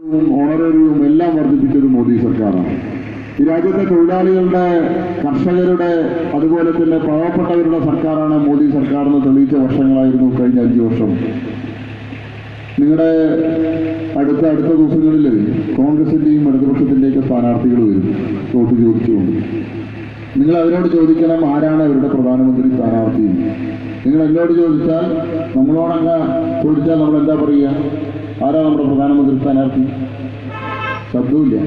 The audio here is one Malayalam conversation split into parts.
ഓണറേറിയവും എല്ലാം വർദ്ധിപ്പിച്ചത് മോദി സർക്കാരാണ് ഈ രാജ്യത്തെ തൊഴിലാളികളുടെ കർഷകരുടെ അതുപോലെ തന്നെ പാവപ്പെട്ടവരുടെ സർക്കാരാണ് മോദി സർക്കാർ എന്ന് തെളിയിച്ച വർഷങ്ങളായിരുന്നു കഴിഞ്ഞ അഞ്ചു വർഷം നിങ്ങളുടെ അടുത്ത അടുത്ത ദിവസങ്ങളിൽ കോൺഗ്രസിന്റെയും ഇടതുപക്ഷത്തിന്റെയൊക്കെ സ്ഥാനാർത്ഥികൾ വരും വോട്ട് ചോദിച്ചുകൊണ്ട് നിങ്ങൾ അവരോട് ചോദിക്കണം ആരാണ് അവരുടെ പ്രധാനമന്ത്രി സ്ഥാനാർത്ഥി നിങ്ങൾ എന്നോട് ചോദിച്ചാൽ നമ്മളോടങ്ങ് ചോദിച്ചാൽ നമ്മൾ എന്താ പറയുക ആരാ നമ്മുടെ പ്രധാനമന്ത്രി സ്ഥാനാർത്ഥി ശബ്ദമില്ല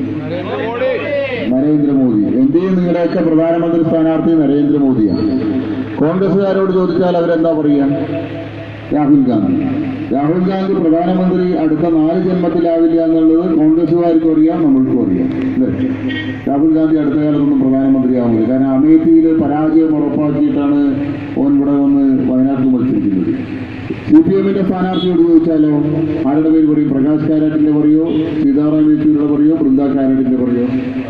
നരേന്ദ്രമോദി എന്റെയും നിങ്ങളുടെയൊക്കെ പ്രധാനമന്ത്രി സ്ഥാനാർത്ഥി നരേന്ദ്രമോദിയാണ് കോൺഗ്രസ്സുകാരോട് ചോദിച്ചാൽ അവരെന്താ പറയുക രാഹുൽ ഗാന്ധി രാഹുൽ ഗാന്ധി പ്രധാനമന്ത്രി അടുത്ത നാല് ജന്മത്തിലാവില്ല എന്നുള്ളത് കോൺഗ്രസ്സുകാർക്കും അറിയാം നമ്മൾക്കും അറിയാം അല്ലേ രാഹുൽ ഗാന്ധി അടുത്ത കാലത്തൊന്നും പ്രധാനമന്ത്രിയാവില്ല കാരണം അമേഠിയിൽ പരാജയം ഉറപ്പാക്കിയിട്ടാണ് ഓൻ ഇവിടെ വന്ന് വയനാട്ടിൽ മത്സരിക്കുന്നത് സി പി എമ്മിന്റെ സ്ഥാനാർത്ഥിയോട് ചോദിച്ചാലോ ആരുടെ പേര് പറയും പ്രകാശ് കാരാട്ടിന്റെ പറയോ സീതാറാം യെച്ചൂരിയുടെ പറയോ ബൃന്ദ കാരാട്ടിന്റെ പറയോ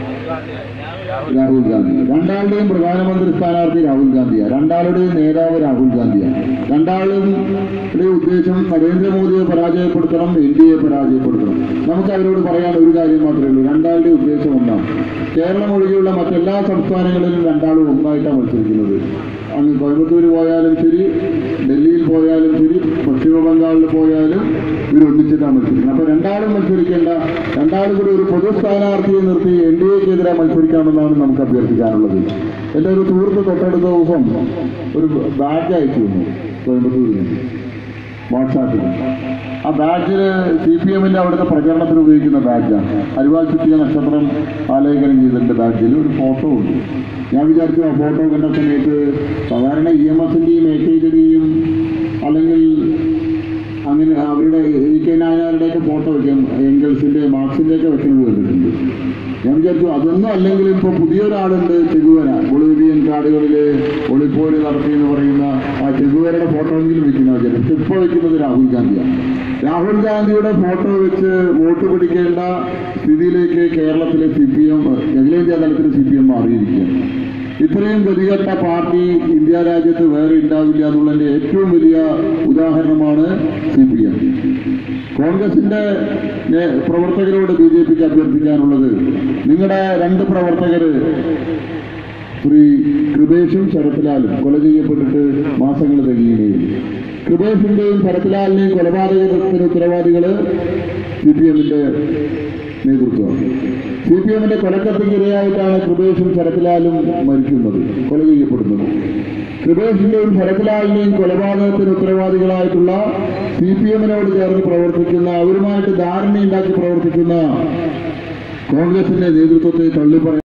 രാഹുൽ ഗാന്ധി രണ്ടാളുടെയും പ്രധാനമന്ത്രി സ്ഥാനാർത്ഥി രാഹുൽ ഗാന്ധിയാണ് രണ്ടാളുടെയും നേതാവ് രാഹുൽ ഗാന്ധിയാണ് രണ്ടാളുടെ ഉദ്ദേശം നരേന്ദ്രമോദിയെ പരാജയപ്പെടുത്തണം എൻ ഡി എ പരാജയപ്പെടുത്തണം നമുക്ക് അവരോട് പറയാൻ ഒരു കാര്യം മാത്രമേ ഉള്ളൂ രണ്ടാളുടെ ഉദ്ദേശം ഒന്നാണ് കേരളം ഒഴികെയുള്ള മറ്റെല്ലാ സംസ്ഥാനങ്ങളിലും രണ്ടാളും ഒന്നായിട്ടാണ് മത്സരിക്കുന്നത് അങ്ങ് കോയമ്പത്തൂർ പോയാലും ശരി ഡൽഹിയിൽ പോയാലും ശരി പശ്ചിമ ബംഗാളിൽ പോയാലും ഇവർ ഒന്നിച്ചിട്ടാണ് മത്സരിക്കുന്നത് അപ്പൊ രണ്ടാളും മത്സരിക്കേണ്ട രണ്ടാളും കൂടി ഒരു പൊതു സ്ഥാനാർത്ഥിയെ നിർത്തി എൻ ഡി എക്കെതിരെ മത്സരിക്കാമെന്നാണ് നമുക്ക് അഭ്യർത്ഥിക്കാനുള്ളത് എൻ്റെ ഒരു സുഹൃത്ത് തൊട്ടടുത്ത ദിവസം ഒരു ബാഗ് അയച്ചു തന്നു കോയമ്പത്തൂരിൽ നിന്ന് വാട്സാപ്പിൽ ആ ബാഡ്ജിൽ സി പി എമ്മിന്റെ അവിടുത്തെ പ്രചരണത്തിന് ഉപയോഗിക്കുന്ന ബാഡ്ജാണ് അരിവാൾ ചുറ്റിയ നക്ഷത്രം ആലേഖനം ചെയ്തിട്ടുണ്ട് ബാഡ്ജിൽ ഒരു ഫോട്ടോ ഉണ്ട് ഞാൻ വിചാരിച്ചു ആ ഫോട്ടോ കണ്ട സമയത്ത് സാധാരണ ഇ എം എസിന്റെയും എ കെ ജിയുടെയും അല്ലെങ്കിൽ അങ്ങനെ അവരുടെ ഇ കെ നായനാരുടെയൊക്കെ ഫോട്ടോ വയ്ക്കും എംഗൽസിന്റെ മാർക്സിന്റെ ഒക്കെ വെക്കുന്നത് കണ്ടിട്ടുണ്ട് ഞാൻ വിചാരിച്ചു അതൊന്നും അല്ലെങ്കിൽ ഇപ്പൊ പുതിയൊരാളുണ്ട് ചെകുവര ബൊളീവിയൻ കാടുകളിൽ ഒളിപ്പോര് നടത്തി എന്ന് പറയുന്ന ആ ചെകുവരയുടെ ഫോട്ടോ എങ്കിലും വെക്കുന്ന വിചാരിച്ചു പക്ഷെ ഇപ്പൊ വെക്കുന്നത് രാഹുൽ ഗാന്ധിയാണ് രാഹുൽ ഗാന്ധിയുടെ ഫോട്ടോ വെച്ച് വോട്ട് പിടിക്കേണ്ട സ്ഥിതിയിലേക്ക് കേരളത്തിലെ സി പി എം അഖിലേന്ത്യാ തലത്തിൽ സി പി എം മാറിയിരിക്കുകയാണ് ഇത്രയും ഗതികെട്ട പാർട്ടി ഇന്ത്യ രാജ്യത്ത് വേറെ ഉണ്ടാവില്ല എന്നുള്ളതിന്റെ ഏറ്റവും വലിയ ഉദാഹരണമാണ് സി പി എം കോൺഗ്രസിന്റെ നേ- പ്രവർത്തകരോട് ബി ജെ പിക്ക് അഭ്യർത്ഥിക്കാനുള്ളത് നിങ്ങളുടെ രണ്ട് പ്രവർത്തകര് ശ്രീ കൃപേഷും ശരത്ലാലും കൊല ചെയ്യപ്പെട്ടിട്ട് മാസങ്ങൾ തികയുകയും കൃപേഷിന്റെയും ശരത്ലാലിന്റെയും കൊലപാതകത്തിന് ഉത്തരവാദികള് സി പി എമ്മിന്റെ നേതൃത്വമാണ് സി പി എമ്മിന്റെ കൊലക്കത്തിക്കിരയായിട്ടാണ് കൃപേഷും ശരത്ലാലും മരിക്കുന്നത് കൊല ചെയ്യപ്പെടുന്നത് കൃപേഷിന്റെയും ശരത്ലാലിന്റെയും കൊലപാതകത്തിന് ഉത്തരവാദികളായിട്ടുള്ള സി പി എമ്മിനോട് ചേർന്ന് പ്രവർത്തിക്കുന്ന അവരുമായിട്ട് ധാരണയുണ്ടാക്കി പ്രവർത്തിക്കുന്ന കോൺഗ്രസിന്റെ നേതൃത്വത്തെ തള്ളിപ്പറ